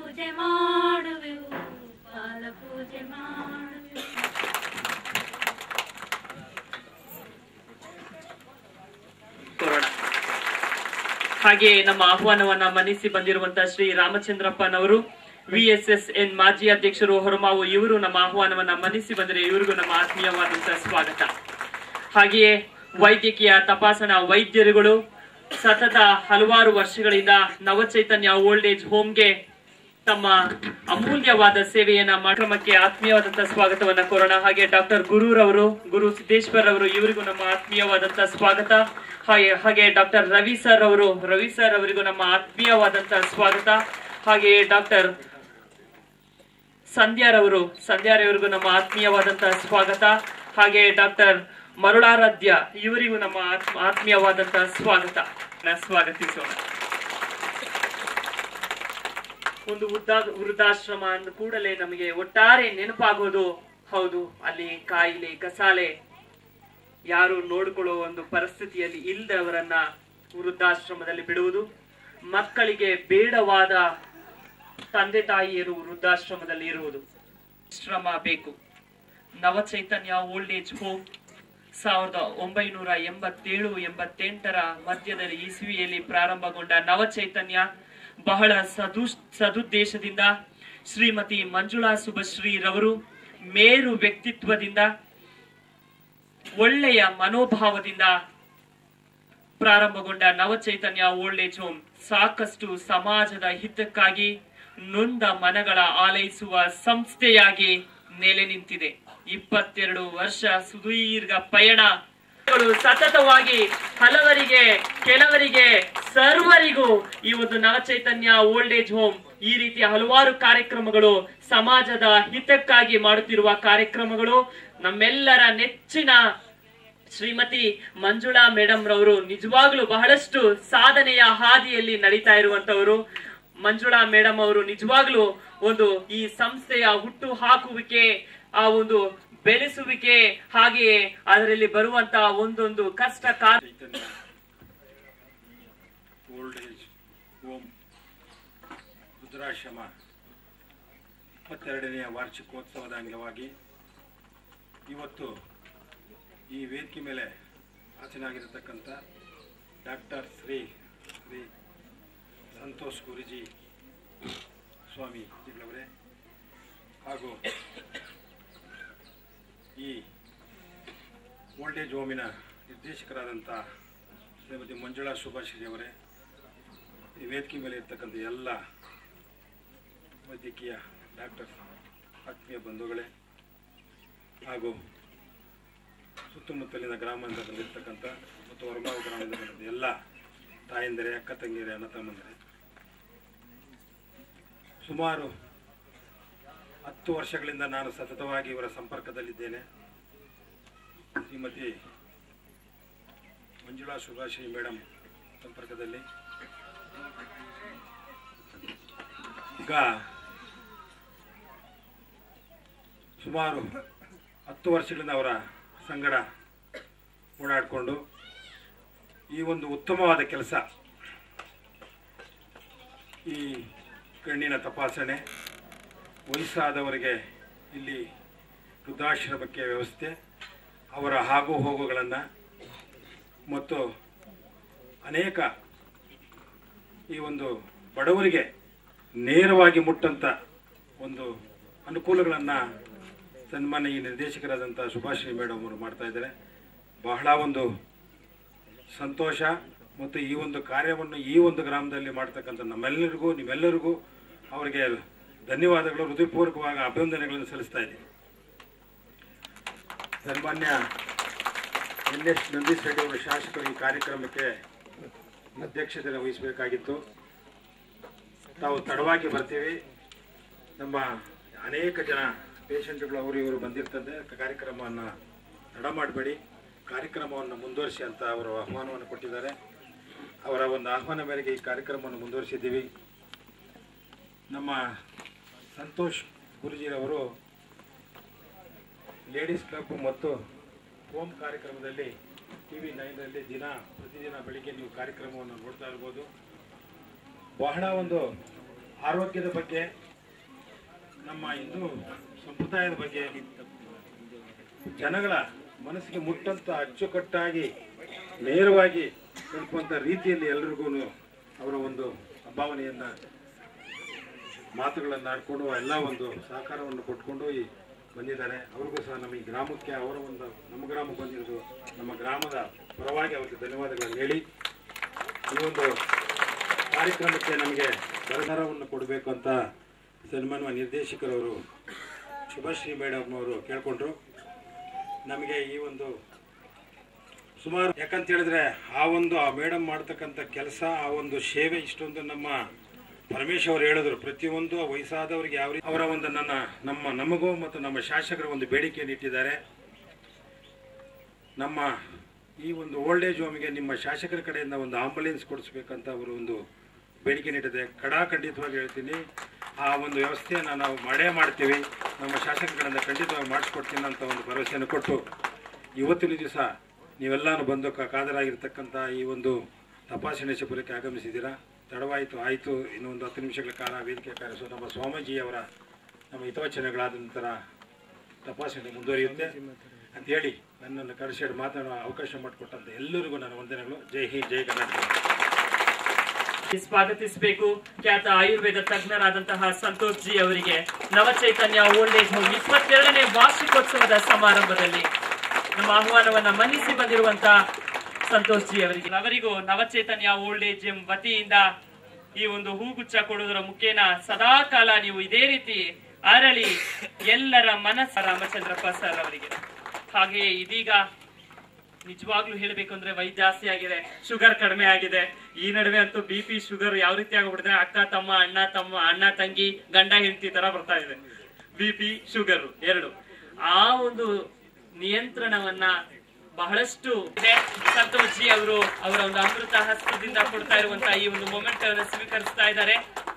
ಪೂಜೆ ಮಾಡುವೆವು ಪಾದ ಪೂಜೆ ಮಾಡುವೆವು ಕೋರೋಣ ಹಾಗೆ ನಮ್ಮ ಆಹ್ವಾನವನ್ನ ಮನ್ನಿಸಿ ಬಂದಿರುವಂತಹ ಶ್ರೀ ರಾಮಚಂದ್ರಪ್ಪನವರು ವಿ ಎಸ್ ಎಸ್ ಎನ್ ಮಾಜಿ ಅಧ್ಯಕ್ಷರು ಹೊರಮಾವು ಇವರು ನಮ್ಮ ಆಹ್ವಾನವನ್ನ ಮನ್ನಿಸಿ ಬಂದರೆ ಇವರಿಗೂ ನಮ್ಮ ಆತ್ಮೀಯವಾದಂತಹ ಸ್ವಾಗತ ಹಾಗೆಯೇ ವೈದ್ಯಕೀಯ ತಪಾಸಣಾ ವೈದ್ಯರುಗಳು ಸತತ ಹಲವಾರು ವರ್ಷಗಳಿಂದ ನವಚೈತನ್ಯ ಓಲ್ಡ್ ಏಜ್ ಹೋಮ್ಗೆ ತಮ್ಮ ಅಮೂಲ್ಯವಾದ ಸೇವೆಯನ್ನ ಕ್ರಮಕ್ಕೆ ಆತ್ಮೀಯವಾದಂತಹ ಸ್ವಾಗತವನ್ನ ಕೋರೋಣ ಹಾಗೆ ಡಾಕ್ಟರ್ ಗುರುರವರು ಗುರು ಸಿದ್ದೇಶ್ವರ್ ಅವರು ಇವರಿಗೂ ನಮ್ಮ ಆತ್ಮೀಯವಾದಂತಹ ಸ್ವಾಗತ ಹಾಗೆ ಹಾಗೆ ಡಾಕ್ಟರ್ ರವಿ ಸರ್ ಅವರು ರವಿ ಸರ್ ಅವರಿಗೂ ನಮ್ಮ ಆತ್ಮೀಯವಾದಂತಹ ಸ್ವಾಗತ ಹಾಗೆ ಡಾಕ್ಟರ್ ಸಂಧ್ಯಾರವರು ಸಂಧ್ಯಾರವರಿಗೂ ನಮ್ಮ ಆತ್ಮೀಯವಾದಂತಹ ಸ್ವಾಗತ ಹಾಗೆ ಡಾಕ್ಟರ್ ಮರುಳಾರಾಧ್ಯ ಇವರಿಗೂ ನಮ್ಮ ಆತ್ಮ ಆತ್ಮೀಯವಾದಂತಹ ಸ್ವಾಗತ ನ ಸ್ವಾಗತಿಸೋಣ ಒಂದು ವೃದ್ಧಾ ವೃದ್ಧಾಶ್ರಮ ಅಂದ ಕೂಡಲೇ ನಮಗೆ ಒಟ್ಟಾರೆ ನೆನಪಾಗೋದು ಹೌದು ಅಲ್ಲಿ ಕಾಯಿಲೆ ಕಸಾಲೆ ಯಾರು ನೋಡಿಕೊಳ್ಳುವ ಒಂದು ಪರಿಸ್ಥಿತಿಯಲ್ಲಿ ಇಲ್ಲದವರನ್ನ ವೃದ್ಧಾಶ್ರಮದಲ್ಲಿ ಬಿಡುವುದು ಮಕ್ಕಳಿಗೆ ಬೇಡವಾದ ತಂದೆ ತಾಯಿಯರು ವೃದ್ಧಾಶ್ರಮದಲ್ಲಿ ಇರುವುದು ಶ್ರಮ ಬೇಕು ನವಚೈತನ್ಯ ಓಲ್ಡ್ ಏಜ್ ಹೋಮ್ ಸಾವಿರದ ಒಂಬೈನೂರ ಎಂಬತ್ತೇಳು ಎಂಬತ್ತೆಂಟರ ಮಧ್ಯದಲ್ಲಿ ಇಸುವಿಯಲ್ಲಿ ಪ್ರಾರಂಭಗೊಂಡ ನವಚೈತನ್ಯ ಬಹಳ ಸದು ಸದುದ್ದೇಶದಿಂದ ಶ್ರೀಮತಿ ಮಂಜುಳಾ ಸುಭಶ್ರೀ ರವರು ಮೇರು ವ್ಯಕ್ತಿತ್ವದಿಂದ ಒಳ್ಳೆಯ ಮನೋಭಾವದಿಂದ ಪ್ರಾರಂಭಗೊಂಡ ನವಚೈತನ್ಯ ಓಲ್ಡ್ ಏಜ್ ಹೋಮ್ ಸಾಕಷ್ಟು ಸಮಾಜದ ಹಿತಕ್ಕಾಗಿ ನೊಂದ ಮನಗಳ ಆಲೈಸುವ ಸಂಸ್ಥೆಯಾಗಿ ನೆಲೆ ನಿಂತಿದೆ ಇಪ್ಪತ್ತೆರಡು ವರ್ಷ ಸುದೀರ್ಘ ಪಯಣ ಗಳು ಸತತವಾಗಿ ಹಲವರಿಗೆ ಕೆಲವರಿಗೆ ಸರ್ವರಿಗೂ ಈ ಒಂದು ನವಚೈತನ್ಯ ಓಲ್ಡ್ ಏಜ್ ಹೋಮ್ ಈ ರೀತಿಯ ಹಲವಾರು ಕಾರ್ಯಕ್ರಮಗಳು ಸಮಾಜದ ಹಿತಕ್ಕಾಗಿ ಮಾಡುತ್ತಿರುವ ಕಾರ್ಯಕ್ರಮಗಳು ನಮ್ಮೆಲ್ಲರ ನೆಚ್ಚಿನ ಶ್ರೀಮತಿ ಮಂಜುಳಾ ಮೇಡಮ್ ರವರು ನಿಜವಾಗ್ಲೂ ಬಹಳಷ್ಟು ಸಾಧನೆಯ ಹಾದಿಯಲ್ಲಿ ನಡೀತಾ ಇರುವಂತವರು ಮಂಜುಳಾ ಮೇಡಮ್ ಅವರು ನಿಜವಾಗ್ಲೂ ಒಂದು ಈ ಸಂಸ್ಥೆಯ ಹುಟ್ಟು ಹಾಕುವಿಕೆ ಆ ಒಂದು ಬೆಳೆಸುವಿಕೆ ಹಾಗೆಯೇ ಅದರಲ್ಲಿ ಬರುವಂತಹ ಒಂದೊಂದು ಕಷ್ಟ ಕಾಲ Chaitanya old age home Rudrashrama ಇಪ್ಪತ್ತೆರಡನೆಯ ವಾರ್ಷಿಕೋತ್ಸವದ ಅಂಗವಾಗಿ ಇವತ್ತು ಈ ವೇದಿಕೆ ಮೇಲೆ ಆಚನಾಗಿರತಕ್ಕಂಥ ಡಾಕ್ಟರ್ ಶ್ರೀ ಶ್ರೀ ಸಂತೋಷ್ ಗುರುಜಿ ಸ್ವಾಮಿ ಜಿಗಳವರೇ ಹಾಗೂ ಈ ಓಲ್ಡ್ ಏಜ್ ಹೋಮಿನ ನಿರ್ದೇಶಕರಾದಂಥ ಶ್ರೀಮತಿ ಮಂಜುಳಾ ಸುಭಾಶ್ರೀ ಅವರೇ ಈ ವೇದಿಕೆ ಮೇಲೆ ಇರ್ತಕ್ಕಂಥ ಎಲ್ಲ ವೈದ್ಯಕೀಯ ಡಾಕ್ಟರ್ ಆತ್ಮೀಯ ಬಂಧುಗಳೇ ಹಾಗೂ ಸುತ್ತಮುತ್ತಲಿನ ಗ್ರಾಮದಿಂದ ಬಂದಿರತಕ್ಕಂಥ ಮತ್ತು ಹೊರಮಾವು ಗ್ರಾಮದಿಂದ ಬಂದಿದ್ದ ಎಲ್ಲ ತಾಯಂದಿರೆ ಅಕ್ಕ ತಂಗಿಯರೆ ಅಣ್ಣ ತಮ್ಮಂದಿರೆ ಸುಮಾರು ಹತ್ತು ವರ್ಷಗಳಿಂದ ನಾನು ಸತತವಾಗಿ ಇವರ ಸಂಪರ್ಕದಲ್ಲಿದ್ದೇನೆ ಶ್ರೀಮತಿ ಮಂಜುಳಾ ಸುಭಾಶ್ರೀ ಮೇಡಮ್ ಸಂಪರ್ಕದಲ್ಲಿ ಈಗ ಸುಮಾರು ಹತ್ತು ವರ್ಷಗಳಿಂದ ಅವರ ಸಂಗಡ ಓಡಾಡಿಕೊಂಡು ಈ ಒಂದು ಉತ್ತಮವಾದ ಕೆಲಸ ಈ ಕಣ್ಣಿನ ತಪಾಸಣೆ ವಯಸ್ಸಾದವರಿಗೆ ಇಲ್ಲಿ ವೃದ್ಧಾಶ್ರಮಕ್ಕೆ ವ್ಯವಸ್ಥೆ ಅವರ ಆಗು ಹೋಗುಗಳನ್ನು ಮತ್ತು ಅನೇಕ ಈ ಒಂದು ಬಡವರಿಗೆ ನೇರವಾಗಿ ಮುಟ್ಟಂಥ ಒಂದು ಅನುಕೂಲಗಳನ್ನು ಸನ್ಮಾನ್ಯ ಈ ನಿರ್ದೇಶಕರಾದಂಥ ಸುಭಾಶ್ರೀ ಮೇಡಮ್ ಅವರು ಮಾಡ್ತಾ ಇದ್ದಾರೆ ಬಹಳ ಒಂದು ಸಂತೋಷ ಮತ್ತು ಈ ಒಂದು ಕಾರ್ಯವನ್ನು ಈ ಒಂದು ಗ್ರಾಮದಲ್ಲಿ ಮಾಡ್ತಕ್ಕಂಥ ನಮ್ಮೆಲ್ಲರಿಗೂ ನಿಮ್ಮೆಲ್ಲರಿಗೂ ಅವರಿಗೆ ಧನ್ಯವಾದಗಳು ಹೃದಯಪೂರ್ವಕವಾಗಿ ಅಭಿನಂದನೆಗಳನ್ನು ಸಲ್ಲಿಸ್ತಾ ಇದ್ದೀನಿ ಸನ್ಮಾನ್ಯ ಎನ್ ಎಸ್ ನಂದೀಶ್ ರೆಡ್ಡಿ ಅವರ ಶಾಸಕರು ಈ ಕಾರ್ಯಕ್ರಮಕ್ಕೆ ಅಧ್ಯಕ್ಷತೆ ವಹಿಸಬೇಕಾಗಿತ್ತು ತಾವು ತಡವಾಗಿ ಬರ್ತೀವಿ ನಮ್ಮ ಅನೇಕ ಜನ ಪೇಷಂಟ್ಗಳು ಅವರು ಇವರು ಬಂದಿರ್ತದೆ ಕಾರ್ಯಕ್ರಮವನ್ನು ತಡ ಮಾಡಬೇಡಿ ಕಾರ್ಯಕ್ರಮವನ್ನು ಮುಂದುವರಿಸಿ ಅಂತ ಅವರು ಆಹ್ವಾನವನ್ನು ಕೊಟ್ಟಿದ್ದಾರೆ ಅವರ ಒಂದು ಆಹ್ವಾನ ಮೇರೆಗೆ ಈ ಕಾರ್ಯಕ್ರಮವನ್ನು ಮುಂದುವರಿಸಿದ್ದೀವಿ ನಮ್ಮ ಸಂತೋಷ್ ಗುರುಜಿರವರು ಲೇಡೀಸ್ ಕ್ಲಬ್ ಮತ್ತು ಹೋಮ್ ಕಾರ್ಯಕ್ರಮದಲ್ಲಿ ಟಿ ವಿ ನೈನಲ್ಲಿ ದಿನ ಪ್ರತಿದಿನ ಬೆಳಿಗ್ಗೆ ನೀವು ಕಾರ್ಯಕ್ರಮವನ್ನು ನೋಡ್ತಾ ಇರ್ಬೋದು ಬಹಳ ಒಂದು ಆರೋಗ್ಯದ ಬಗ್ಗೆ ನಮ್ಮ ಹಿಂದೂ ಸಂಪ್ರದಾಯದ ಬಗ್ಗೆ ಜನಗಳ ಮನಸ್ಸಿಗೆ ಮುಟ್ಟಂತ ಅಚ್ಚುಕಟ್ಟಾಗಿ ನೇರವಾಗಿ ತಲುಪುವಂಥ ರೀತಿಯಲ್ಲಿ ಎಲ್ರಿಗೂ ಅವರ ಒಂದು ಭಾವನೆಯನ್ನು ಮಾತುಗಳನ್ನು ಆಡ್ಕೊಂಡು ಎಲ್ಲ ಒಂದು ಸಹಕಾರವನ್ನು ಕೊಟ್ಕೊಂಡು ಈ ಬಂದಿದ್ದಾರೆ ಅವ್ರಿಗೂ ಸಹ ನಮ್ಮ ಈ ಗ್ರಾಮಕ್ಕೆ ಅವರ ಒಂದು ನಮ್ಮ ಗ್ರಾಮಕ್ಕೆ ಬಂದಿರೋದು ನಮ್ಮ ಗ್ರಾಮದ ಪರವಾಗಿ ಅವರಿಗೆ ಧನ್ಯವಾದಗಳನ್ನು ಹೇಳಿ ಈ ಒಂದು ಕಾರ್ಯಕ್ರಮಕ್ಕೆ ನಮಗೆ ಸಹಕಾರವನ್ನು ಕೊಡಬೇಕು ಅಂತ ಸನ್ಮಾನ್ಯ ನಿರ್ದೇಶಕರವರು ಶುಭಶ್ರೀ ಮೇಡಮ್ ಅವರು ಕೇಳ್ಕೊಂಡ್ರು ನಮಗೆ ಈ ಒಂದು ಸುಮಾರು ಯಾಕಂತ ಹೇಳಿದ್ರೆ ಆ ಒಂದು ಆ ಮೇಡಮ್ ಮಾಡ್ತಕ್ಕಂಥ ಕೆಲಸ ಆ ಒಂದು ಸೇವೆ ಇಷ್ಟೊಂದು ನಮ್ಮ ಪರಮೇಶ್ ಅವರು ಹೇಳಿದ್ರು ಪ್ರತಿಯೊಂದು ವಯಸ್ಸಾದವರಿಗೆ ಯಾವ ರೀತಿ ಅವರ ಒಂದು ನನ್ನ ನಮ್ಮ ನಮಗೂ ಮತ್ತು ನಮ್ಮ ಶಾಸಕರ ಒಂದು ಬೇಡಿಕೆಯನ್ನು ಇಟ್ಟಿದ್ದಾರೆ ನಮ್ಮ ಈ ಒಂದು ಓಲ್ಡ್ ಏಜ್ ಹೋಮಿಗೆ ನಿಮ್ಮ ಶಾಸಕರ ಕಡೆಯಿಂದ ಒಂದು ಆಂಬುಲೆನ್ಸ್ ಕೊಡಿಸ್ಬೇಕಂತ ಅವರು ಒಂದು ಬೇಡಿಕೆ ನೀಡಿದೆ ಕಡಾಖಂಡಿತವಾಗಿ ಹೇಳ್ತೀನಿ ಆ ಒಂದು ವ್ಯವಸ್ಥೆಯನ್ನು ನಾವು ಮಾಡೇ ಮಾಡ್ತೀವಿ ನಮ್ಮ ಶಾಸಕರ ಕಡೆಯಿಂದ ಖಂಡಿತವಾಗಿ ಮಾಡಿಸ್ಕೊಡ್ತೀನಿ ಅಂತ ಒಂದು ಭರವಸೆಯನ್ನು ಕೊಟ್ಟು ಇವತ್ತಿನ ದಿವಸ ನೀವೆಲ್ಲಾನು ಬಂದು ಕ- ಕಾದರಾಗಿರ್ತಕ್ಕಂಥ ಈ ಒಂದು ತಪಾಸಣೆ ಶಿಬಿರಕ್ಕೆ ಆಗಮಿಸಿದ್ದೀರಾ ತಡವಾಯಿತು ಆಯಿತು ಇನ್ನು ಒಂದು ಹತ್ತು ನಿಮಿಷಗಳ ಕಾಲ ವೇದಿಕೆ ಕಾರ್ಯ ನಮ್ಮ ಸ್ವಾಮೀಜಿಯವರ ನಮ್ಮ ಹಿತವಚನಗಳಾದ ನಂತರ ತಪಾಸಣೆ ಮುಂದುವರಿಯುತ್ತೆ ಅಂತ ಹೇಳಿ ನನ್ನನ್ನು ಕರೆಸಿಡ್ ಮಾತಾಡುವ ಅವಕಾಶ ಮಾಡಿಕೊಟ್ಟಂತ ಎಲ್ಲರಿಗೂ ನನ್ನ ವಂದನೆಗಳು ಜೈ ಹಿಂದ್ ಜೈ ಕರ್ನಾಟಕ ಸ್ವಾಗತಿಸಬೇಕು ಖ್ಯಾತ ಆಯುರ್ವೇದ ತಜ್ಞರಾದಂತಹ ಸಂತೋಷ್ ಜಿ ಅವರಿಗೆ ನವಚೈತನ್ಯ ಓಲ್ಡ್ ಏಜ್ ಹೋಮ್ ಇಪ್ಪತ್ತೆರಡನೇ ವಾರ್ಷಿಕೋತ್ಸವದ ಸಮಾರಂಭದಲ್ಲಿ ನಮ್ಮ ಆಹ್ವಾನವನ್ನ ಮನ್ನಿಸಿ ಬಂದಿರುವಂತಹ ಸಂತೋಷ್ ಜಿ ಅವರಿಗೆ ಅವರಿಗೂ ನವಚೈತನ್ಯ ಓಲ್ಡ್ ಏಜ್ ಎಂ ವತಿಯಿಂದ ಈ ಒಂದು ಹೂಗುಚ್ಛ ಕೊಡುವುದರ ಮುಖೇನ ಸದಾ ಕಾಲ ನೀವು ಇದೇ ರೀತಿ ಅರಳಿ ಎಲ್ಲರ ಮನಸ್ಸ ರಾಮಚಂದ್ರಪ್ಪ ಸರ್ ಅವರಿಗೆ ಹಾಗೆಯೇ ಇದೀಗ ನಿಜವಾಗ್ಲೂ ಹೇಳ್ಬೇಕು ಅಂದ್ರೆ ವೈಟ್ ಜಾಸ್ತಿ ಆಗಿದೆ ಶುಗರ್ ಕಡಿಮೆ ಆಗಿದೆ ಈ ನಡುವೆ ಅಂತೂ ಬಿ ಪಿ ಶುಗರ್ ಯಾವ ರೀತಿ ಆಗ್ಬಿಟ್ಟಿದೆ ಅಕ್ಕ ತಮ್ಮ ಅಣ್ಣ ತಮ್ಮ ಅಣ್ಣ ತಂಗಿ ಗಂಡ ಹೆಂಡತಿ ತರ ಬರ್ತಾ ಇದೆ ಬಿ ಪಿ ಶುಗರ್ ಎರಡು ಆ ಒಂದು ನಿಯಂತ್ರಣವನ್ನ ಬಹಳಷ್ಟು ಇದೆ. ಸಂತೋಷ್ ಜಿ ಅವರು ಅವರ ಒಂದು ಅಮೃತ ಹಸ್ತದಿಂದ ಕೊಡ್ತಾ ಇರುವಂತಹ ಈ ಒಂದು ಮೊಮೆಂಟ್ ಅನ್ನು ಸ್ವೀಕರಿಸ್ತಾ ಇದ್ದಾರೆ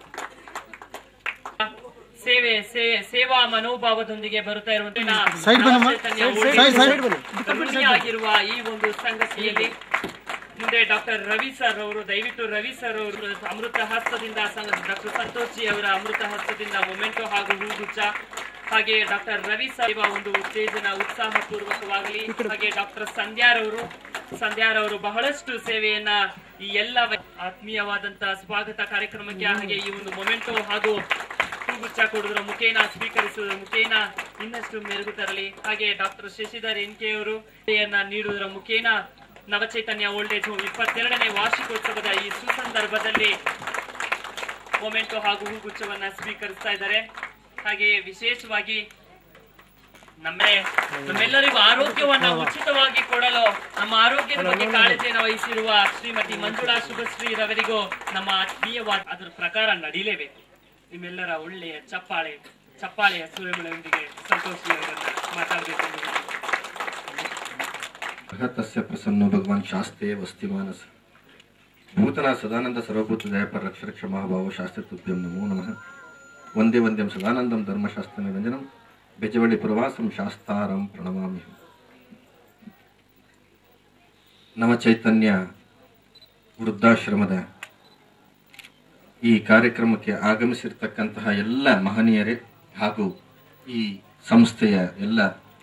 ಸೇವೆ ಸೇ- ಸೇವಾ ಮನೋಭಾವದೊಂದಿಗೆ ಬರುತ್ತಾ ಇರುವಂತಹ Side ಬನ್ನಮ್ಮ. ಚೈತನ್ಯ Side, ಒಳ್ಳೆಯ side, side ಬನ್ನಿ. ಗಮನಿಯಾಗಿರುವ ಈ ಒಂದು ಸಂಗತಿಯಲ್ಲಿ ಮುಂದೆ ಡಾಕ್ಟರ್ ರವಿ ಸರ್ ಅವರು ದಯವಿಟ್ಟು ರವಿ ಸರ್ ಅವರು ಅಮೃತ ಹಸ್ತದಿಂದ ಡಾಕ್ಟರ್ ಸಂತೋಷ್ ಜಿ ಅವರ ಅಮೃತ ಹಸ್ತದಿಂದ ಮೊಮೆಂಟೋ ಹಾಗೂ ಹೂಗುಚ್ಚ ಹಾಗೆ ಡಾಕ್ಟರ್ ರವಿ ಸರ್ ಇವ ಒಂದು ಉತ್ತೇಜನ ಉತ್ಸಾಹ ಪೂರ್ವಕವಾಗಲಿ ಹಾಗೆ ಡಾಕ್ಟರ್ ಸಂಧ್ಯಾರವರು ಸಂಧ್ಯಾರವರು ಬಹಳಷ್ಟು ಸೇವೆಯನ್ನ ಈ ಎಲ್ಲ ವ- ಆತ್ಮೀಯವಾದಂತಹ ಸ್ವಾಗತ ಕಾರ್ಯಕ್ರಮಕ್ಕೆ ಹಾಗೆ ಈ ಒಂದು ಮೊಮೆಂಟೋ ಹಾಗೂ ಹೂಗುಚ್ಚ ಕೊಡುವುದರ ಮುಖೇನ ಸ್ವೀಕರಿಸುವುದರ ಮುಖೇನ ಇನ್ನಷ್ಟು ಮೆರುಗು ತರಲಿ ಹಾಗೆ ಡಾಕ್ಟರ್ ಶಶಿಧರ್ ಎನ್ ಕೆ ಅವರು ಸೇವೆಯನ್ನ ನೀಡುವುದರ ಮುಖೇನ ನವಚೈತನ್ಯ ಓಲ್ಡ್ ಏಜ್ ಹೋಮ್ ಇಪ್ಪತ್ತೆರಡನೇ ವಾರ್ಷಿಕೋತ್ಸವದ ಈ ಸುಸಂದರ್ಭದಲ್ಲಿ ಮೊಮೆಂಟೋ ಹಾಗೂ ಹೂಗುಚ್ಛವನ್ನ ಸ್ವೀಕರಿಸ್ತಾ ಇದ್ದಾರೆ ಹಾಗೆ ವಿಶೇಷವಾಗಿ ನಮ್ಮೆ ನಮ್ಮೆಲ್ಲರಿಗೂ ಆರೋಗ್ಯವನ್ನ ಉಚಿತವಾಗಿ ಕೊಡಲು ನಮ್ಮ ಆರೋಗ್ಯದ ಬಗ್ಗೆ ಕಾಳಜಿಯನ್ನು ವಹಿಸಿರುವ ಶ್ರೀಮತಿ ಮಂಜುಳಾ ಶುಭಶ್ರೀ ರವರಿಗೂ ನಮ್ಮ ಆತ್ಮೀಯವಾದ ಅದರ ಪ್ರಕಾರ ನಡೀಲೇಬೇಕು ನಿಮ್ಮೆಲ್ಲರ ಒಳ್ಳೆಯ ಚಪ್ಪಾಳೆ ಚಪ್ಪಾಳೆಯ ಸುರಿಮಳೆಯೊಂದಿಗೆ ಸಂತೋಷಿ ಅವರನ್ನ ಮಾತಾಡಬೇಕೆಂದು ತस्य प्रसन्नो भगवान शास्त्रे वस्ति मानस भूतना सदानंद सर्वभूत दयापर रक्ष रक्ष महाभाव शास्त्र तुभ्यं नमो नमः वंदे वंद्यं सदानंदं धर्मशास्त्र निरंजनं बेजवळि प्रवासं शास्तारं प्रणमामि ನವಚೈತನ್ಯ ವೃದ್ಧಾಶ್ರಮದ ಈ ಕಾರ್ಯಕ್ರಮಕ್ಕೆ ಆಗಮಿಸಿರ್ತಕ್ಕಂತಹ ಎಲ್ಲ ಮಹನೀಯರೇ ಹಾಗೂ ಈ ಸಂಸ್ಥೆಯ ಎಲ್ಲ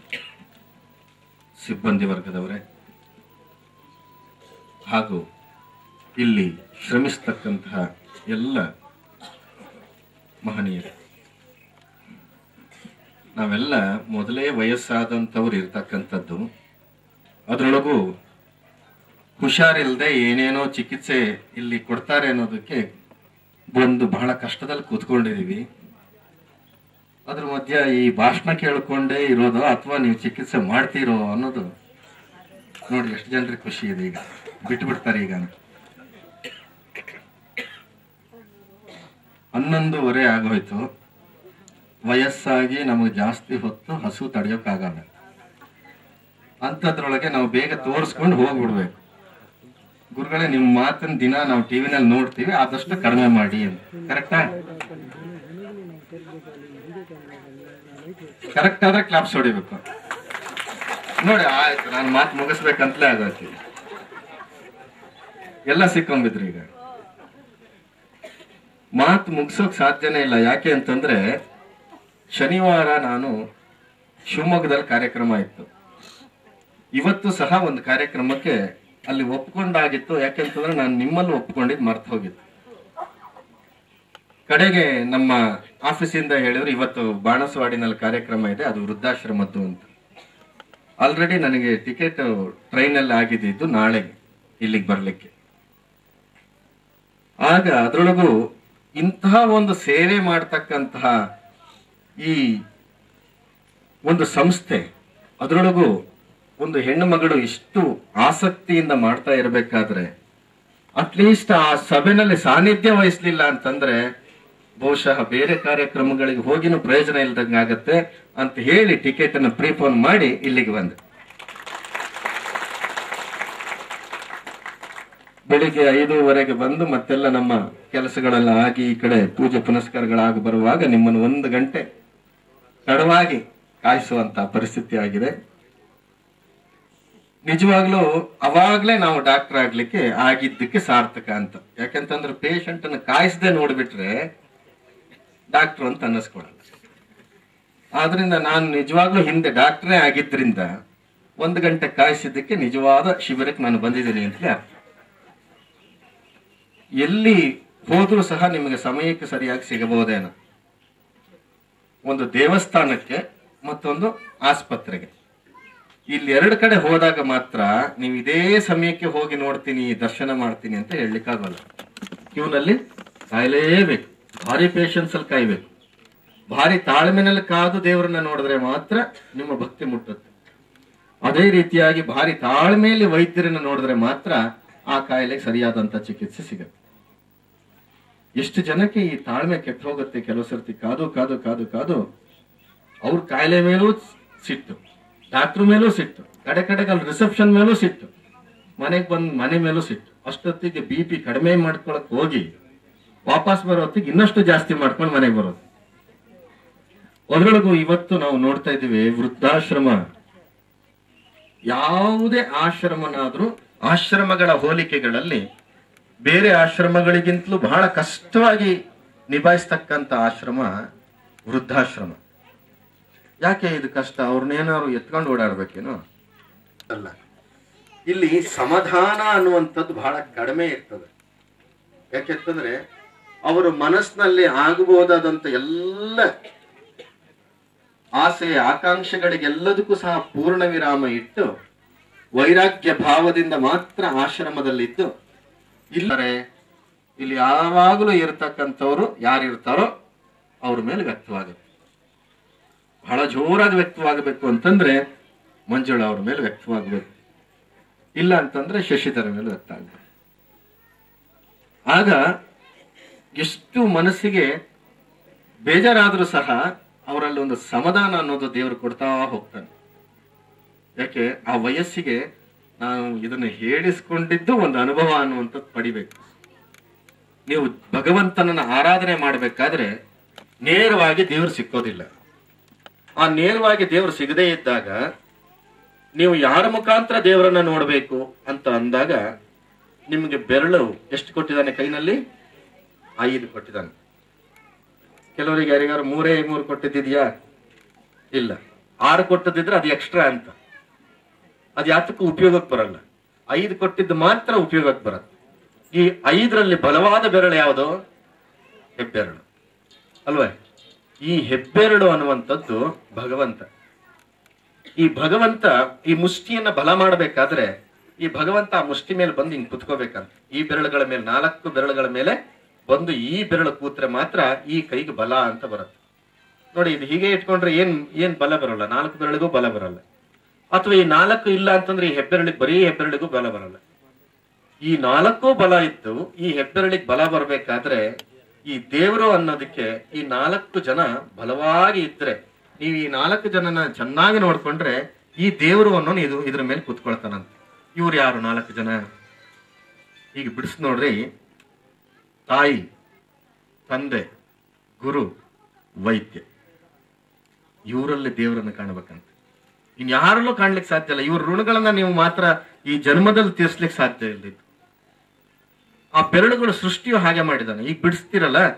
ಸಿಬ್ಬಂದಿ ವರ್ಗದವರೇ ಹಾಗೂ ಇಲ್ಲಿ ಶ್ರಮಿಸ್ತಕ್ಕಂತಹ ಎಲ್ಲ ಮಹನೀಯರೇ ನಾವೆಲ್ಲ ಮೊದಲೇ ವಯಸ್ಸಾದಂಥವ್ರು ಇರ್ತಕ್ಕಂಥದ್ದು ಅದರೊಳಗೂ ಹುಷಾರಿಲ್ಲದೆ ಏನೇನೋ ಚಿಕಿತ್ಸೆ ಇಲ್ಲಿ ಕೊಡ್ತಾರೆ ಅನ್ನೋದಕ್ಕೆ ಒಂದು ಬಹಳ ಕಷ್ಟದಲ್ಲಿ ಕೂತ್ಕೊಂಡಿದೀವಿ ಅದ್ರ ಮಧ್ಯ ಈ ಭಾಷಣ ಕೇಳ್ಕೊಂಡೇ ಇರೋದು ಅಥವಾ ನೀವು ಚಿಕಿತ್ಸೆ ಮಾಡ್ತೀರೋ ಅನ್ನೋದು ನೋಡಿ ಎಷ್ಟು ಜನರಿಗೆ ಖುಷಿ ಇದೆ ಈಗ ಬಿಟ್ಟು ಬಿಡ್ತಾರೆ ಈಗ ಅಂತ. ಹನ್ನೊಂದುವರೆ ಆಗೋಯ್ತು ವಯಸ್ಸಾಗಿ ನಮಗೆ ಜಾಸ್ತಿ ಹೊತ್ತು ಹಸು ತಡೆಯೋಕ್ಕಾಗಲ್ಲ ಅಂಥದ್ರೊಳಗೆ ನಾವು ಬೇಗ ತೋರಿಸ್ಕೊಂಡು ಹೋಗ್ಬಿಡ್ಬೇಕು ಗುರುಗಳೇ ನಿಮ್ಮ ಮಾತನ್ನ ದಿನ ನಾವು ಟಿವಿನಲ್ಲಿ ನೋಡ್ತೀವಿ ಆದಷ್ಟು ಕಡಿಮೆ ಮಾಡಿ ಅಂತ ಕರೆಕ್ಟಾ ಕರೆಕ್ಟ್ ಆದ್ರೆ ಕ್ಲಾಪ್ಸ್ ಹೊಡಿಬೇಕು ನೋಡಿ ಆಯ್ತು ನಾನು ಮಾತು ಮುಗಿಸ್ಬೇಕಂತಲೇ ಆಗತ್ತೆ ಎಲ್ಲ ಸಿಕ್ಕೊಂಬಿದ್ರಿ ಈಗ ಮಾತು ಮುಗಿಸೋಕ್ ಸಾಧ್ಯನೇ ಇಲ್ಲ ಯಾಕೆ ಅಂತಂದ್ರೆ ಶನಿವಾರ ನಾನು ಶಿವಮೊಗ್ಗದಲ್ಲಿ ಕಾರ್ಯಕ್ರಮ ಇತ್ತು ಇವತ್ತು ಸಹ ಒಂದು ಕಾರ್ಯಕ್ರಮಕ್ಕೆ ಅಲ್ಲಿ ಒಪ್ಕೊಂಡಾಗಿತ್ತು ಯಾಕೆಂತಂದ್ರೆ ನಾನು ನಿಮ್ಮಲ್ಲಿ ಒಪ್ಕೊಂಡಿದ್ದು ಮರ್ತು ಹೋಗಿತ್ತು ಕಡೆಗೆ ನಮ್ಮ ಆಫೀಸಿಂದ ಹೇಳಿದ್ರು ಇವತ್ತು ಬಾಣಸವಾಡಿನಲ್ಲಿ ಕಾರ್ಯಕ್ರಮ ಇದೆ ಅದು ವೃದ್ಧಾಶ್ರಮದ್ದು ಅಂತ ಆಲ್ರೆಡಿ ನನಗೆ ಟಿಕೆಟ್ ಟ್ರೈನಲ್ಲಿ ಆಗಿದ್ದು ನಾಳೆಗೆ ಇಲ್ಲಿಗೆ ಬರ್ಲಿಕ್ಕೆ ಆಗ ಅದರೊಳಗೂ ಇಂತಹ ಒಂದು ಸೇವೆ ಮಾಡ್ತಕ್ಕಂತಹ ಈ ಒಂದು ಸಂಸ್ಥೆ ಅದರೊಳಗೂ ಒಂದು ಹೆಣ್ಣು ಮಗಳು ಇಷ್ಟು ಆಸಕ್ತಿಯಿಂದ ಮಾಡ್ತಾ ಇರಬೇಕಾದ್ರೆ ಅಟ್ಲೀಸ್ಟ್ ಆ ಸಭೆನಲ್ಲಿ ಸಾನ್ನಿಧ್ಯ ವಹಿಸ್ಲಿಲ್ಲ ಅಂತಂದ್ರೆ ಬಹುಶಃ ಬೇರೆ ಕಾರ್ಯಕ್ರಮಗಳಿಗೆ ಹೋಗಿನೂ ಪ್ರಯೋಜನ ಇಲ್ದಂಗೆ ಆಗತ್ತೆ ಅಂತ ಹೇಳಿ ಟಿಕೆಟ್ ಅನ್ನು ಪ್ರೀಫೋನ್ ಮಾಡಿ ಇಲ್ಲಿಗೆ ಬಂದೆ ಬೆಳಿಗ್ಗೆ ಐದೂವರೆಗೆ ಬಂದು ಮತ್ತೆಲ್ಲ ನಮ್ಮ ಕೆಲಸಗಳೆಲ್ಲ ಆಗಿ ಈ ಕಡೆ ಪೂಜೆ ಪುನಸ್ಕಾರಗಳಾಗಿ ಬರುವಾಗ ನಿಮ್ಮನ್ನು ಒಂದು ಗಂಟೆ ತಡವಾಗಿ ಕಾಯಿಸುವಂತ ಪರಿಸ್ಥಿತಿ ಆಗಿದೆ ನಿಜವಾಗ್ಲೂ ಅವಾಗ್ಲೇ ನಾವು ಡಾಕ್ಟರ್ ಆಗ್ಲಿಕ್ಕೆ ಆಗಿದ್ದಕ್ಕೆ ಸಾರ್ಥಕ ಅಂತ ಯಾಕಂತಂದ್ರೆ ಪೇಷಂಟ್ ಅನ್ನು ಕಾಯಿಸದೆ ನೋಡ್ಬಿಟ್ರೆ ಡಾಕ್ಟರ್ ಅಂತ ಅನ್ನಿಸ್ಕೊಳಲ್ಲ ಆದ್ರಿಂದ ನಾನು ನಿಜವಾಗ್ಲೂ ಹಿಂದೆ ಡಾಕ್ಟರೇ ಆಗಿದ್ರಿಂದ ಒಂದು ಗಂಟೆ ಕಾಯಿಸಿದ್ದಕ್ಕೆ ನಿಜವಾದ ಶಿಬಿರಕ್ಕೆ ನಾನು ಬಂದಿದ್ದೀನಿ ಅಂತಲೇ ಅರ್ಥ ಎಲ್ಲಿ ಹೋದ್ರೂ ಸಹ ನಿಮಗೆ ಸಮಯಕ್ಕೆ ಸರಿಯಾಗಿ ಸಿಗಬಹುದೇನೋ ಒಂದು ದೇವಸ್ಥಾನಕ್ಕೆ ಮತ್ತೊಂದು ಆಸ್ಪತ್ರೆಗೆ ಇಲ್ಲಿ ಎರಡು ಕಡೆ ಹೋದಾಗ ಮಾತ್ರ ನೀವು ಇದೇ ಸಮಯಕ್ಕೆ ಹೋಗಿ ನೋಡ್ತೀನಿ ದರ್ಶನ ಮಾಡ್ತೀನಿ ಅಂತ ಹೇಳಲಿಕ್ಕಾಗಲ್ಲ ಕ್ಯೂನಲ್ಲಿ ಕಾಯಲೇಬೇಕು ಭಾರಿ ಪೇಷನ್ಸ್ ಅಲ್ಲಿ ಕಾಯ್ಬೇಕು ಭಾರಿ ತಾಳ್ಮೆನಲ್ಲಿ ಕಾದು ದೇವರನ್ನ ನೋಡಿದ್ರೆ ಮಾತ್ರ ನಿಮ್ಮ ಭಕ್ತಿ ಮುಟ್ಟುತ್ತೆ ಅದೇ ರೀತಿಯಾಗಿ ಭಾರಿ ತಾಳ್ಮೆಯಲ್ಲಿ ವೈದ್ಯರನ್ನ ನೋಡಿದ್ರೆ ಮಾತ್ರ ಆ ಕಾಯಿಲೆಗೆ ಸರಿಯಾದಂತ ಚಿಕಿತ್ಸೆ ಸಿಗುತ್ತೆ ಎಷ್ಟು ಜನಕ್ಕೆ ಈ ತಾಳ್ಮೆ ಕೆಟ್ಟು ಹೋಗುತ್ತೆ ಕೆಲವು ಸರ್ತಿ ಕಾದು ಕಾದು ಕಾದು ಕಾದು ಅವ್ರ ಕಾಯಿಲೆ ಮೇಲೂ ಸಿಟ್ಟು ಡಾಕ್ಟರ್ ಮೇಲೂ ಸಿಟ್ಟು ಕಡೆ ಕಡೆಗೆ ಅಲ್ಲಿ ರಿಸೆಪ್ಷನ್ ಮೇಲೂ ಸಿಟ್ಟು ಮನೆಗೆ ಬಂದ್ ಮನೆ ಮೇಲೂ ಸಿಟ್ಟು ಅಷ್ಟೊತ್ತಿಗೆ ಬಿ ಪಿ ಕಡಿಮೆ ಮಾಡ್ಕೊಳಕ್ ಹೋಗಿ ವಾಪಸ್ ಬರೋ ಹೊತ್ತಿಗೆ ಇನ್ನಷ್ಟು ಜಾಸ್ತಿ ಮಾಡ್ಕೊಂಡು ಮನೆಗೆ ಬರೋದು ಅದರೊಳಗೂ ಇವತ್ತು ನಾವು ನೋಡ್ತಾ ಇದ್ದೀವಿ ವೃದ್ಧಾಶ್ರಮ ಯಾವುದೇ ಆಶ್ರಮನಾದ್ರೂ ಆಶ್ರಮಗಳ ಹೋಲಿಕೆಗಳಲ್ಲಿ ಬೇರೆ ಆಶ್ರಮಗಳಿಗಿಂತಲೂ ಬಹಳ ಕಷ್ಟವಾಗಿ ನಿಭಾಯಿಸ್ತಕ್ಕಂಥ ಆಶ್ರಮ ವೃದ್ಧಾಶ್ರಮ ಯಾಕೆ ಇದು ಕಷ್ಟ ಅವ್ರನ್ನೇನಾದ್ರು ಎತ್ಕೊಂಡು ಓಡಾಡ್ಬೇಕೇನೋ ಅಲ್ಲ ಇಲ್ಲಿ ಸಮಾಧಾನ ಅನ್ನುವಂಥದ್ದು ಬಹಳ ಕಡಿಮೆ ಇರ್ತದೆ ಯಾಕೆಂತಂದ್ರೆ ಅವರ ಮನಸ್ಸಿನಲ್ಲಿ ಆಗಬಹುದಾದಂತ ಎಲ್ಲ ಆಸೆ ಆಕಾಂಕ್ಷೆಗಳಿಗೆಲ್ಲದಕ್ಕೂ ಸಹ ಪೂರ್ಣ ವಿರಾಮ ಇಟ್ಟು ವೈರಾಗ್ಯ ಭಾವದಿಂದ ಮಾತ್ರ ಆಶ್ರಮದಲ್ಲಿದ್ದು ಇಲ್ಲರೆ ಇಲ್ಲಿ ಯಾವಾಗಲೂ ಇರತಕ್ಕಂಥವ್ರು ಯಾರಿರ್ತಾರೋ ಅವ್ರ ಮೇಲೆ ವ್ಯಕ್ತವಾಗುತ್ತೆ ಬಹಳ ಜೋರಾಗಿ ವ್ಯಕ್ತವಾಗಬೇಕು ಅಂತಂದ್ರೆ ಮಂಜುಳ ಅವ್ರ ಮೇಲೆ ವ್ಯಕ್ತವಾಗಬೇಕು ಇಲ್ಲ ಅಂತಂದ್ರೆ ಶಶಿಧರ ಮೇಲೆ ವ್ಯಕ್ತ ಆಗಬೇಕು ಆಗ ಎಷ್ಟು ಮನಸ್ಸಿಗೆ ಬೇಜಾರಾದ್ರೂ ಸಹ ಅವರಲ್ಲಿ ಒಂದು ಸಮಾಧಾನ ಅನ್ನೋದು ದೇವರು ಕೊಡ್ತಾ ಹೋಗ್ತಾನೆ ಯಾಕೆ ಆ ವಯಸ್ಸಿಗೆ ನಾವು ಇದನ್ನು ಹೇಳಿಸ್ಕೊಂಡಿದ್ದು ಒಂದು ಅನುಭವ ಅನ್ನುವಂಥದ್ದು ಪಡಿಬೇಕು ನೀವು ಭಗವಂತನನ್ನ ಆರಾಧನೆ ಮಾಡಬೇಕಾದ್ರೆ ನೇರವಾಗಿ ದೇವರು ಸಿಕ್ಕೋದಿಲ್ಲ ಆ ನೇರವಾಗಿ ದೇವರು ಸಿಗದೇ ಇದ್ದಾಗ ನೀವು ಯಾರ ಮುಖಾಂತರ ದೇವರನ್ನ ನೋಡಬೇಕು ಅಂತ ಅಂದಾಗ ನಿಮಗೆ ಬೆರಳು ಎಷ್ಟು ಕೊಟ್ಟಿದ್ದಾನೆ ಕೈನಲ್ಲಿ ಐದು ಕೊಟ್ಟಿದ್ದಾನೆ ಕೆಲವರಿಗೆ ಯಾರಿಗಾರು ಮೂರೇ ಮೂರು ಕೊಟ್ಟಿದ್ದಿದ್ಯಾ ಇಲ್ಲ ಆರು ಕೊಟ್ಟದಿದ್ರೆ ಅದು ಎಕ್ಸ್ಟ್ರಾ ಅಂತ ಅದು ಯಾತಕ್ಕೂ ಉಪಯೋಗಕ್ಕೆ ಬರಲ್ಲ ಐದು ಕೊಟ್ಟಿದ್ದು ಮಾತ್ರ ಉಪಯೋಗಕ್ಕೆ ಬರುತ್ತೆ ಈ ಐದರಲ್ಲಿ ಬಲವಾದ ಬೆರಳು ಯಾವುದು ಹೆಬ್ಬೆರಳು ಅಲ್ವೇ ಈ ಹೆಬ್ಬೆರಳು ಅನ್ನುವಂಥದ್ದು ಭಗವಂತ ಈ ಭಗವಂತ ಈ ಮುಷ್ಟಿಯನ್ನ ಬಲ ಮಾಡಬೇಕಾದ್ರೆ ಈ ಭಗವಂತ ಆ ಮುಷ್ಟಿ ಮೇಲೆ ಬಂದು ಹಿಂಗ್ ಕುತ್ಕೋಬೇಕಂತ ಈ ಬೆರಳುಗಳ ಮೇಲೆ ನಾಲ್ಕು ಬೆರಳುಗಳ ಮೇಲೆ ಬಂದು ಈ ಬೆರಳು ಕೂತ್ರೆ ಮಾತ್ರ ಈ ಕೈಗೆ ಬಲ ಅಂತ ಬರುತ್ತೆ ನೋಡಿ ಇದು ಹೀಗೆ ಇಟ್ಕೊಂಡ್ರೆ ಏನ್ ಏನ್ ಬಲ ಬರಲ್ಲ ನಾಲ್ಕು ಬೆರಳಿಗೂ ಬಲ ಬರಲ್ಲ ಅಥವಾ ಈ ನಾಲ್ಕು ಇಲ್ಲ ಅಂತಂದ್ರೆ ಈ ಹೆಬ್ಬೆರಳಿಗೆ ಬರೀ ಹೆಬ್ಬೆರಳಿಗೂ ಬಲ ಬರಲ್ಲ ಈ ನಾಲ್ಕು ಬಲ ಇದ್ದು ಈ ಹೆಬ್ಬೆರಳಿಗೆ ಬಲ ಬರ್ಬೇಕಾದ್ರೆ ಈ ದೇವರು ಅನ್ನೋದಕ್ಕೆ ಈ ನಾಲ್ಕು ಜನ ಬಲವಾಗಿ ಇದ್ರೆ ನೀವು ಈ ನಾಲ್ಕು ಜನನ ಚೆನ್ನಾಗಿ ನೋಡ್ಕೊಂಡ್ರೆ ಈ ದೇವರು ಅನ್ನೋನು ಇದು ಇದ್ರ ಮೇಲೆ ಕುತ್ಕೊಳ್ತಾನಂತ ಇವ್ರು ಯಾರು ನಾಲ್ಕು ಜನ ಈಗ ಬಿಡಿಸ್ ನೋಡ್ರಿ ತಾಯಿ ತಂದೆ ಗುರು ವೈದ್ಯ ಇವರಲ್ಲಿ ದೇವರನ್ನು ಕಾಣಬೇಕಂತ ಇನ್ ಯಾರಲ್ಲೂ ಕಾಣ್ಲಿಕ್ಕೆ ಸಾಧ್ಯ ಇಲ್ಲ ಇವ್ರ ಋಣಗಳನ್ನ ನೀವು ಮಾತ್ರ ಈ ಜನ್ಮದಲ್ಲಿ ತೀರ್ಸ್ಲಿಕ್ಕೆ ಸಾಧ್ಯ ಇಲ್ಲ ಇದು. ಆ ಬೆರಳುಗಳು ಸೃಷ್ಟಿಯು ಹಾಗೆ ಮಾಡಿದಾನೆ ಈಗ ಬಿಡಿಸ್ತಿರಲ್ಲ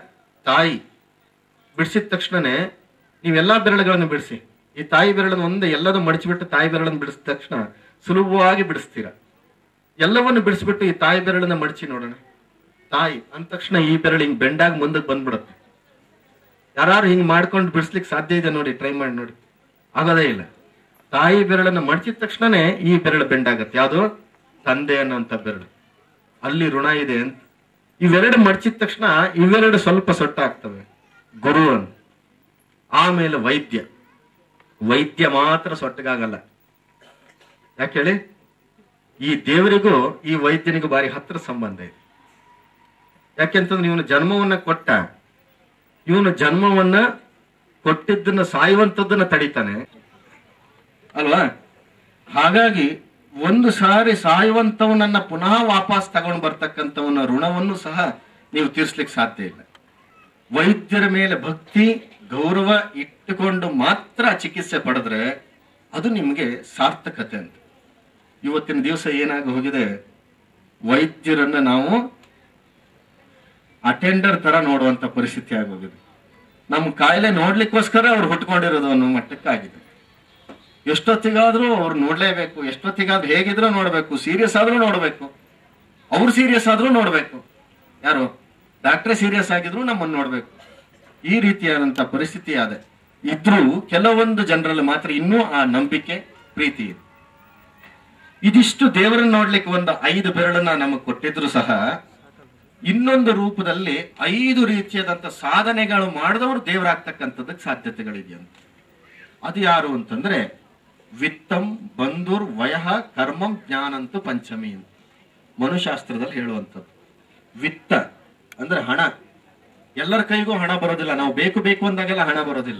ತಾಯಿ ಬಿಡಿಸಿದ ತಕ್ಷಣನೇ ನೀವೆಲ್ಲಾ ಬೆರಳುಗಳನ್ನು ಬಿಡಿಸಿ ಈ ತಾಯಿ ಬೆರಳನ್ನು ಒಂದೇ ಎಲ್ಲದೂ ಮಡಚಿಬಿಟ್ಟು ತಾಯಿ ಬೆರಳನ್ನು ಬಿಡಿಸಿದ ತಕ್ಷಣ ಸುಲಭವಾಗಿ ಬಿಡಿಸ್ತೀರ ಎಲ್ಲವನ್ನು ಬಿಡಿಸ್ಬಿಟ್ಟು ಈ ತಾಯಿ ಬೆರಳನ್ನ ಮಡಚಿ ನೋಡೋಣ ತಾಯಿ ಅಂದ ತಕ್ಷಣ ಈ ಬೆರಳು ಹಿಂಗ್ ಬೆಂಡಾಗಿ ಮುಂದಕ್ಕೆ ಬಂದ್ಬಿಡುತ್ತೆ ಯಾರು ಹಿಂಗ್ ಮಾಡ್ಕೊಂಡು ಬಿಡಿಸ್ಲಿಕ್ಕೆ ಸಾಧ್ಯ ಇದೆ ನೋಡಿ ಟ್ರೈ ಮಾಡಿ ನೋಡಿ ಆಗೋದೇ ಇಲ್ಲ ತಾಯಿ ಬೆರಳನ್ನ ಮಡಚಿದ ತಕ್ಷಣನೇ ಈ ಬೆರಳು ಬೆಂಡಾಗತ್ತೆ ಯಾವುದು ತಂದೆ ಅನ್ನೋಂಥ ಬೆರಳು ಅಲ್ಲಿ ಋಣ ಇದೆ ಅಂತ ಇವೆರಡು ಮಡಚಿದ ತಕ್ಷಣ ಇವೆರಡು ಸ್ವಲ್ಪ ಸೊಟ್ಟಾಗ್ತವೆ ಗುರು ಅಂತ ಆಮೇಲೆ ವೈದ್ಯ ವೈದ್ಯ ಮಾತ್ರ ಸೊಟ್ಟಗಾಗಲ್ಲ ಯಾಕೆ ಹೇಳಿ ಈ ದೇವರಿಗೂ ಈ ವೈದ್ಯನಿಗೂ ಬಾರಿ ಹತ್ರ ಸಂಬಂಧ ಇದೆ ಯಾಕೆಂತಂದ್ರೆ ಇವನು ಜನ್ಮವನ್ನ ಕೊಟ್ಟ ಇವನು ಜನ್ಮವನ್ನ ಕೊಟ್ಟಿದ್ದನ್ನ ಸಾಯುವಂತದ್ದನ್ನ ತಡಿತಾನೆ ಅಲ್ವಾ ಹಾಗಾಗಿ ಒಂದು ಸಾರಿ ಸಾಯುವಂತವನನ್ನ ಪುನಃ ವಾಪಸ್ ತಗೊಂಡು ಬರ್ತಕ್ಕಂಥವನ ಋಣವನ್ನು ಸಹ ನೀವು ತೀರ್ಸ್ಲಿಕ್ಕೆ ಸಾಧ್ಯ ಇಲ್ಲ ವೈದ್ಯರ ಮೇಲೆ ಭಕ್ತಿ ಗೌರವ ಇಟ್ಟುಕೊಂಡು ಮಾತ್ರ ಚಿಕಿತ್ಸೆ ಪಡೆದ್ರೆ ಅದು ನಿಮಗೆ ಸಾರ್ಥಕತೆ ಅಂತ ಇವತ್ತಿನ ದಿವಸ ಏನಾಗಿ ಹೋಗಿದೆ ವೈದ್ಯರನ್ನ ನಾವು ಅಟೆಂಡರ್ ತರ ನೋಡುವಂತ ಪರಿಸ್ಥಿತಿ ಆಗೋಗಿದೆ ನಮ್ಮ ಕಾಯಿಲೆ ನೋಡ್ಲಿಕ್ಕೋಸ್ಕರ ಅವ್ರು ಹುಟ್ಕೊಂಡಿರೋದು ಅನ್ನೋ ಮಟ್ಟಕ್ಕಾಗಿದೆ ಎಷ್ಟೊತ್ತಿಗಾದ್ರೂ ಅವ್ರು ನೋಡ್ಲೇಬೇಕು ಎಷ್ಟೊತ್ತಿಗಾದ್ರೂ ಹೇಗಿದ್ರೂ ನೋಡ್ಬೇಕು ಸೀರಿಯಸ್ ಆದ್ರೂ ನೋಡ್ಬೇಕು ಅವ್ರು ಸೀರಿಯಸ್ ಆದ್ರೂ ನೋಡ್ಬೇಕು ಯಾರು ಡಾಕ್ಟ್ರೇ ಸೀರಿಯಸ್ ಆಗಿದ್ರು ನಮ್ಮನ್ನು ನೋಡ್ಬೇಕು ಈ ರೀತಿಯಾದಂತ ಪರಿಸ್ಥಿತಿ ಆದ ಇದ್ರೂ ಕೆಲವೊಂದು ಜನರಲ್ಲಿ ಮಾತ್ರ ಇನ್ನೂ ಆ ನಂಬಿಕೆ ಪ್ರೀತಿ ಇದೆ ಇದಿಷ್ಟು ದೇವರನ್ನ ನೋಡ್ಲಿಕ್ಕೆ ಒಂದು ಐದು ಬೆರಳನ್ನ ನಮಗೆ ಕೊಟ್ಟಿದ್ರು ಸಹ ಇನ್ನೊಂದು ರೂಪದಲ್ಲಿ ಐದು ರೀತಿಯಾದಂತ ಸಾಧನೆಗಳು ಮಾಡಿದವರು ದೇವರಾಗ್ತಕ್ಕಂಥದ್ದಕ್ಕೆ ಸಾಧ್ಯತೆಗಳಿದೆಯಂತ ಅದು ಯಾರು ಅಂತಂದ್ರೆ ವಿತ್ತಂ ಬಂಧುರ್ ವಯಃ ಕರ್ಮಂ ಜ್ಞಾನಂತು ಪಂಚಮಿ ಅಂತ ಮನುಶಾಸ್ತ್ರದಲ್ಲಿ ಹೇಳುವಂಥದ್ದು ವಿತ್ತ ಅಂದ್ರೆ ಹಣ ಎಲ್ಲರ ಕೈಗೂ ಹಣ ಬರೋದಿಲ್ಲ ನಾವು ಬೇಕು ಬೇಕು ಅಂದಾಗೆಲ್ಲ ಹಣ ಬರೋದಿಲ್ಲ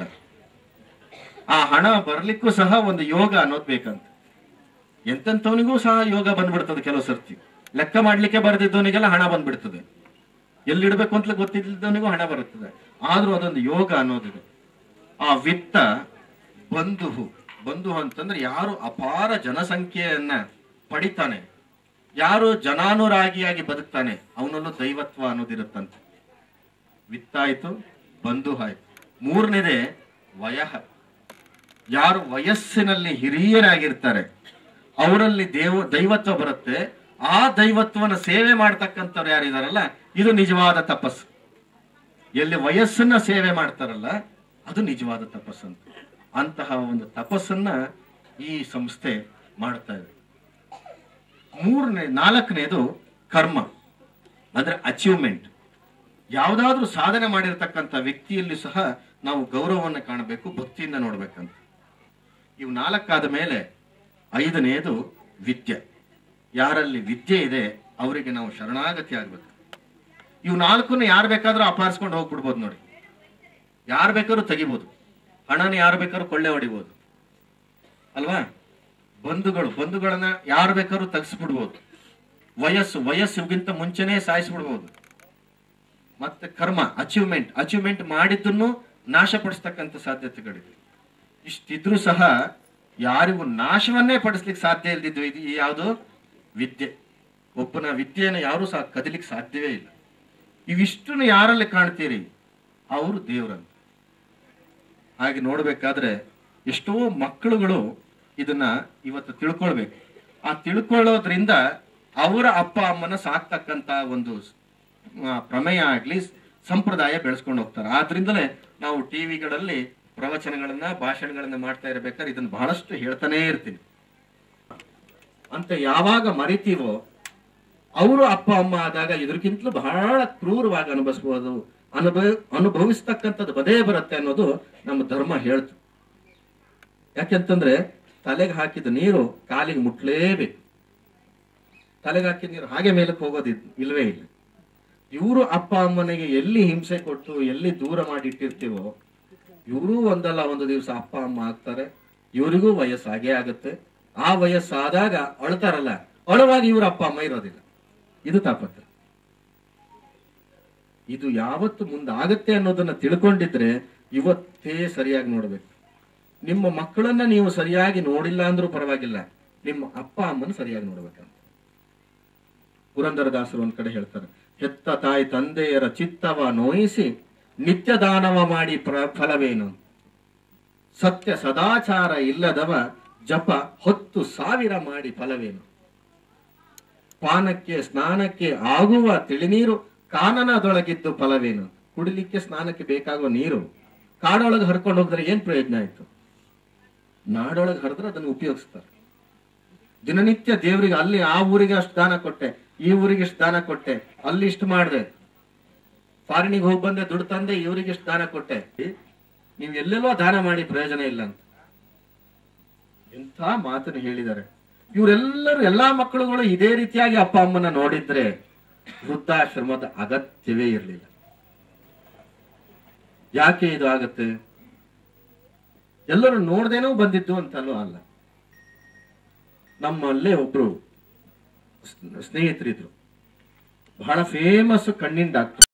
ಆ ಹಣ ಬರ್ಲಿಕ್ಕೂ ಸಹ ಒಂದು ಯೋಗ ಅನ್ನೋದು ಬೇಕಂತ ಎಂತೆಂಥವನಿಗೂ ಸಹ ಯೋಗ ಬಂದ್ಬಿಡ್ತದೆ ಕೆಲವು ಸರ್ತಿ ಲೆಕ್ಕ ಮಾಡ್ಲಿಕ್ಕೆ ಬರೆದಿದ್ದವನಿಗೆಲ್ಲ ಹಣ ಬಂದ್ಬಿಡ್ತದೆ ಎಲ್ಲಿಡ್ಬೇಕು ಅಂತಲೇ ಗೊತ್ತಿಲ್ಲದವನಿಗೂ ಹಣ ಬರುತ್ತದೆ ಆದ್ರೂ ಅದೊಂದು ಯೋಗ ಅನ್ನೋದಿದೆ ಆ ವಿತ್ತ ಬಂಧು ಬಂಧು ಅಂತಂದ್ರೆ ಯಾರು ಅಪಾರ ಜನಸಂಖ್ಯೆಯನ್ನ ಪಡಿತಾನೆ ಯಾರು ಜನಾನುರಾಗಿಯಾಗಿ ಬದುಕ್ತಾನೆ ಅವನಲ್ಲೂ ದೈವತ್ವ ಅನ್ನೋದಿರುತ್ತಂತೆ ವಿತ್ತ ಆಯ್ತು ಬಂಧು ಆಯ್ತು ಮೂರನೇದೇ ವಯಃ ಯಾರು ವಯಸ್ಸಿನಲ್ಲಿ ಹಿರಿಯರಾಗಿರ್ತಾರೆ ಅವರಲ್ಲಿ ದೇವ ದೈವತ್ವ ಬರುತ್ತೆ ಆ ದೈವತ್ವನ ಸೇವೆ ಮಾಡ್ತಕ್ಕಂಥವ್ರು ಯಾರಿದಾರಲ್ಲ ಇದು ನಿಜವಾದ ತಪಸ್ಸು ಎಲ್ಲಿ ವಯಸ್ಸನ್ನ ಸೇವೆ ಮಾಡ್ತಾರಲ್ಲ ಅದು ನಿಜವಾದ ತಪಸ್ಸು ಅಂತ ಅಂತಹ ಒಂದು ತಪಸ್ಸನ್ನ ಈ ಸಂಸ್ಥೆ ಮಾಡ್ತಾ ಇದೆ ಮೂರನೇ ನಾಲ್ಕನೇದು ಕರ್ಮ ಅಂದ್ರೆ ಅಚೀವ್ಮೆಂಟ್ ಯಾವುದಾದ್ರೂ ಸಾಧನೆ ಮಾಡಿರ್ತಕ್ಕಂಥ ವ್ಯಕ್ತಿಯಲ್ಲಿ ಸಹ ನಾವು ಗೌರವವನ್ನು ಕಾಣಬೇಕು ಭಕ್ತಿಯಿಂದ ನೋಡ್ಬೇಕಂತ ಇವು ನಾಲ್ಕಾದ ಮೇಲೆ ಐದನೆಯದು ವಿದ್ಯೆ ಯಾರಲ್ಲಿ ವಿದ್ಯೆ ಇದೆ ಅವರಿಗೆ ನಾವು ಶರಣಾಗತಿ ಆಗ್ಬೇಕು ಇವು ನಾಲ್ಕನ್ನು ಯಾರು ಬೇಕಾದ್ರೂ ಅಪಹರಿಸ್ಕೊಂಡು ಹೋಗ್ಬಿಡ್ಬೋದು ನೋಡಿ ಯಾರು ಬೇಕಾದ್ರೂ ತೆಗಿಬೋದು ಹಣನ ಯಾರು ಬೇಕಾದ್ರೂ ಕೊಳ್ಳೆ ಹೊಡಿಬೋದು ಅಲ್ವಾ ಬಂಧುಗಳು ಬಂಧುಗಳನ್ನ ಯಾರು ಬೇಕಾದ್ರೂ ತೆಗೆಸ್ಬಿಡ್ಬೋದು ವಯಸ್ಸು ವಯಸ್ಸುಗಿಂತ ಮುಂಚೆನೆ ಸಾಯಿಸ್ಬಿಡ್ಬೋದು ಮತ್ತೆ ಕರ್ಮ ಅಚೀವ್ಮೆಂಟ್ ಅಚೀವ್ಮೆಂಟ್ ಮಾಡಿದ್ದನ್ನು ನಾಶಪಡಿಸ್ತಕ್ಕಂಥ ಸಾಧ್ಯತೆಗಳಿದೆ ಇಷ್ಟಿದ್ರೂ ಸಹ ಯಾರಿಗೂ ನಾಶವನ್ನೇ ಪಡಿಸ್ಲಿಕ್ಕೆ ಸಾಧ್ಯ ಇಲ್ದಿದ್ದು ಇದು ಯಾವುದು ವಿದ್ಯೆ ಒಬ್ಬನ ವಿದ್ಯೆಯನ್ನು ಯಾರು ಸಹ ಕದಿಲಿಕ್ಕೆ ಸಾಧ್ಯವೇ ಇಲ್ಲ ಇವಿಷ್ಟನ್ನು ಯಾರಲ್ಲಿ ಕಾಣ್ತೀರಿ ಅವರು ದೇವರನ್ನು ಹಾಗೆ ನೋಡ್ಬೇಕಾದ್ರೆ ಎಷ್ಟೋ ಮಕ್ಕಳುಗಳು ಇದನ್ನ ಇವತ್ತು ತಿಳ್ಕೊಳ್ಬೇಕು ಆ ತಿಳ್ಕೊಳ್ಳೋದ್ರಿಂದ ಅವರ ಅಪ್ಪ ಅಮ್ಮನ ಸಾಕ್ತಕ್ಕಂತ ಒಂದು ಆ, ಪ್ರಮೇಯ ಆಗ್ಲಿ ಸಂಪ್ರದಾಯ ಬೆಳೆಸ್ಕೊಂಡು ಹೋಗ್ತಾರೆ ಆದ್ರಿಂದಲೇ ನಾವು ಟಿವಿಗಳಲ್ಲಿ ಪ್ರವಚನಗಳನ್ನ ಭಾಷಣಗಳನ್ನ ಮಾಡ್ತಾ ಇರ್ಬೇಕಾದ್ರೆ ಇದನ್ನ ಬಹಳಷ್ಟು ಹೇಳ್ತಾನೇ ಇರ್ತೀನಿ ಅಂತ ಯಾವಾಗ ಮರಿತೀವೋ ಅವರು ಅಪ್ಪ ಅಮ್ಮ ಆದಾಗ ಇದಕ್ಕಿಂತಲೂ ಬಹಳ ಕ್ರೂರವಾಗಿ ಅನುಭವಿಸಬಹುದು ಅನುಭವ ಅನುಭವಿಸ್ತಕ್ಕಂಥದ್ದು ಬದೇ ಬರುತ್ತೆ ಅನ್ನೋದು ನಮ್ಮ ಧರ್ಮ ಹೇಳ್ತು ಯಾಕೆಂತಂದ್ರೆ ತಲೆಗೆ ಹಾಕಿದ ನೀರು ಕಾಲಿಗೆ ಮುಟ್ಲೇಬೇಕು ತಲೆಗೆ ಹಾಕಿದ ನೀರು ಹಾಗೆ ಮೇಲಕ್ಕೆ ಹೋಗೋದು ಇದ್- ಇಲ್ವೇ ಇಲ್ಲ ಇವರು ಅಪ್ಪ ಅಮ್ಮನಿಗೆ ಎಲ್ಲಿ ಹಿಂಸೆ ಕೊಟ್ಟು ಎಲ್ಲಿ ದೂರ ಮಾಡಿ ಇಟ್ಟಿರ್ತೀವೋ ಇವರು ಒಂದಲ್ಲ ಒಂದು ದಿವಸ ಅಪ್ಪ ಅಮ್ಮ ಆಗ್ತಾರೆ ಇವರಿಗೂ ವಯಸ್ಸಾಗೇ ಆಗುತ್ತೆ ಆ ವಯಸ್ಸಾದಾಗ ಅಳ್ತಾರಲ್ಲ ಅಳುವಾಗ ಇವ್ರ ಅಪ್ಪ ಅಮ್ಮ ಇರೋದಿಲ್ಲ ಇದು ತಾಪತ್ರ ಇದು ಯಾವತ್ತು ಮುಂದಾಗತ್ತೆ ಅನ್ನೋದನ್ನ ತಿಳ್ಕೊಂಡಿದ್ರೆ ಇವತ್ತೇ ಸರಿಯಾಗಿ ನೋಡ್ಬೇಕು ನಿಮ್ಮ ಮಕ್ಕಳನ್ನ ನೀವು ಸರಿಯಾಗಿ ನೋಡಿಲ್ಲ ಅಂದ್ರೂ ಪರವಾಗಿಲ್ಲ ನಿಮ್ಮ ಅಪ್ಪ ಅಮ್ಮನ ಸರಿಯಾಗಿ ನೋಡ್ಬೇಕಂತ ಪುರಂದರದಾಸರು ಒಂದ್ ಕಡೆ ಹೇಳ್ತಾರೆ ಹೆತ್ತ ತಾಯಿ ತಂದೆಯರ ಚಿತ್ತವ ನೋಯಿಸಿ ನಿತ್ಯ ದಾನವ ಮಾಡಿ ಪ್ರ- ಫಲವೇನು ಸತ್ಯ ಸದಾಚಾರ ಇಲ್ಲದವ ಜಪ ಹೊತ್ತು ಸಾವಿರ ಮಾಡಿ ಫಲವೇನು ಪಾನಕ್ಕೆ ಸ್ನಾನಕ್ಕೆ ಆಗುವ ತಿಳಿನೀರು ಕಾನನದೊಳಗಿದ್ದು ಫಲವೇನು ಕುಡಿಲಿಕ್ಕೆ ಸ್ನಾನಕ್ಕೆ ಬೇಕಾಗುವ ನೀರು ಕಾಡೊಳಗೆ ಹರ್ಕೊಂಡು ಹೋದ್ರೆ ಏನ್ ಪ್ರಯೋಜನ ಆಯ್ತು ನಾಡೊಳಗೆ ಹರಿದ್ರೆ ಅದನ್ನು ಉಪಯೋಗಿಸ್ತಾರೆ ದಿನನಿತ್ಯ ದೇವರಿಗೆ ಅಲ್ಲಿ ಆ ಊರಿಗೆ ಅಷ್ಟು ದಾನ ಕೊಟ್ಟೆ ಈ ಊರಿಗೆ ಇಷ್ಟು ದಾನ ಕೊಟ್ಟೆ ಅಲ್ಲಿ ಇಷ್ಟು ಮಾಡಿದೆ ಫಾರಿನಿಗೆ ಹೋಗಿ ಬಂದೆ ದುಡ್ಡು ತಂದೆ ಇವರಿಗೆ ಇಷ್ಟು ದಾನ ಕೊಟ್ಟೆ ನೀವು ಎಲ್ಲೆಲ್ಲೋ ದಾನ ಮಾಡಿ ಪ್ರಯೋಜನ ಇಲ್ಲ ಅಂತ ಎಂಥ ಮಾತನ್ನು ಹೇಳಿದ್ದಾರೆ ಇವರೆಲ್ಲರೂ ಎಲ್ಲಾ ಮಕ್ಕಳುಗಳು ಇದೇ ರೀತಿಯಾಗಿ ಅಪ್ಪ ಅಮ್ಮನ ನೋಡಿದ್ರೆ ವೃದ್ಧಾಶ್ರಮದ ಅಗತ್ಯವೇ ಇರಲಿಲ್ಲ ಯಾಕೆ ಇದು ಆಗತ್ತೆ ಎಲ್ಲರೂ ನೋಡ್ದೇನೂ ಬಂದಿದ್ದು ಅಂತಲೂ ಅಲ್ಲ ನಮ್ಮಲ್ಲೇ ಒಬ್ರು ಸ್ನೇಹಿತರಿದ್ರು ಬಹಳ ಫೇಮಸ್ ಕಣ್ಣಿನ ಡಾಕ್ಟರ್